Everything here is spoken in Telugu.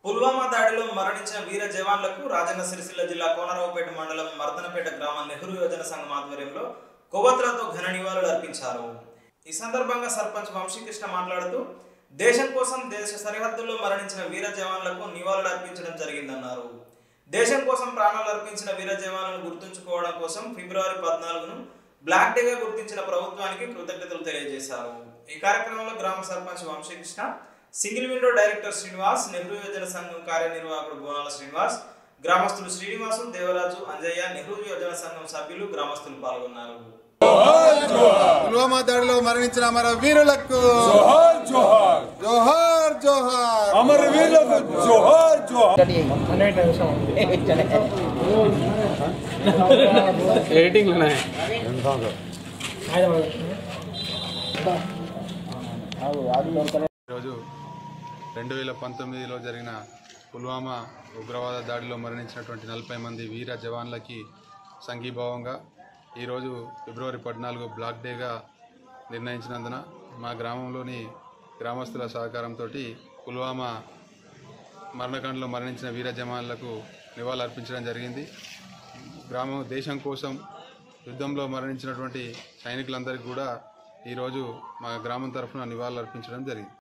పుల్వామా దాడిలో మరణించిన వీర జవాన్లకు రాజన్న సిరిసిల్ల జిల్లా కోనరావుపేట మండలం మర్దనపేట గ్రామ నెహ్రూ యోజన సంఘం ఆధ్వర్యంలో కొవ్వొత్తులతో ఘన నివాళులు అర్పించారు ఈ సందర్భంగా సర్పంచ్ వంశీకృష్ణ మాట్లాడుతూ దేశం కోసం దేశ సరిహద్దుల్లో మరణించిన వీర జవాన్లకు నివాళులు అర్పించడం జరిగిందన్నారు దేశం కోసం ప్రాణాలు అర్పించిన వీర జవాన్లను గుర్తుంచుకోవడం కోసం ఫిబ్రవరి పద్నాలుగును బ్లాక్ డేగా గుర్తించిన ప్రభుత్వానికి కృతజ్ఞతలు తెలియజేశారు ఈ కార్యక్రమంలో గ్రామ sarpanch Vamsikrishna single window director Srinivas Nehru యోజన సంఘం కార్యనిర్వాహకుడు బోనాల శ్రీనివాస్ గ్రామస్తులు శ్రీనివాసు దేవరాజు అంజయ్య నెహ్రూ యోజన సంఘం సభ్యులు గ్రామస్తులు పాల్గొన్నారు పుల్వామా దాడిలో మరణించిన మన వీరులకు జోహార్ జోహార్ జోహార్ జోహార్ అమర వీరులకు జోహార్ జోహార్ एडिटिंग लेना है ఈరోజు రెండు వేల పంతొమ్మిదిలో జరిగిన పుల్వామా ఉగ్రవాద దాడిలో మరణించినటువంటి నలభై మంది వీర జవాన్లకి సంఘీభావంగా ఈరోజు ఫిబ్రవరి పద్నాలుగు బ్లాక్ డేగా నిర్ణయించినందున మా గ్రామంలోని గ్రామస్తుల సహకారంతో పుల్వామా మరణకాండలో మరణించిన వీర జవాన్లకు నివాళులర్పించడం జరిగింది గ్రామం దేశం కోసం యుద్ధంలో మరణించినటువంటి సైనికులందరికీ కూడా ఈరోజు మా గ్రామం తరఫున నివాళులు అర్పించడం జరిగింది